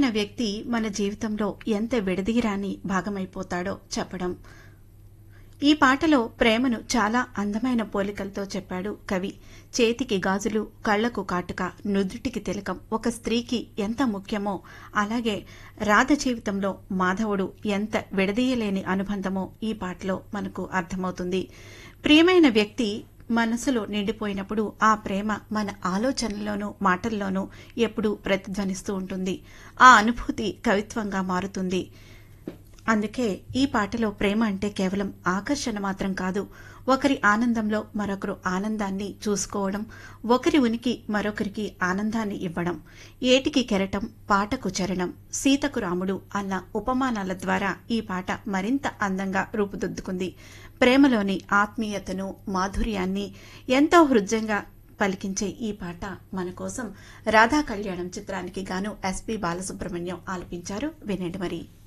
వ్యక్తి మన జీవితంలో ఎంత విడదీరాని భాగమైపోతాడో చెప్పడం ఈ పాటలో ప్రేమను చాలా అందమైన పోలికలతో చెప్పాడు కవి చేతికి గాజులు కళ్లకు కాటుక నుదుటికి తిలకం ఒక స్త్రీకి ఎంత ముఖ్యమో అలాగే రాధ జీవితంలో మాధవుడు ఎంత విడదీయలేని అనుబంధమో ఈ పాటలో మనకు అర్థమవుతుంది ప్రియమైన వ్యక్తి మనసులో నిండిపోయినప్పుడు ఆ ప్రేమ మన ఆలోచనల్లోనూ మాటల్లోనూ ఎప్పుడూ ప్రతిధ్వనిస్తూ ఉంటుంది ఆ అనుభూతి కవిత్వంగా మారుతుంది అందుకే ఈ పాటలో ప్రేమ అంటే కేవలం ఆకర్షణ మాత్రం కాదు ఒకరి ఆనందంలో మరొకరు ఆనందాన్ని చూసుకోవడం ఒకరి ఉనికి మరొకరికి ఆనందాన్ని ఇవ్వడం ఏటికి కెరటం పాటకు చరణం సీతకు రాముడు అన్న ఉపమానాల ద్వారా ఈ పాట మరింత అందంగా రూపుదిద్దుకుంది ప్రేమలోని ఆత్మీయతను మాధుర్యాన్ని ఎంతో హృదయంగా పలికించే ఈ పాట మన కోసం రాధా కళ్యాణం చిత్రానికి గాను ఎస్పి బాలసుబ్రహ్మణ్యం ఆలపించారు వినండి మరి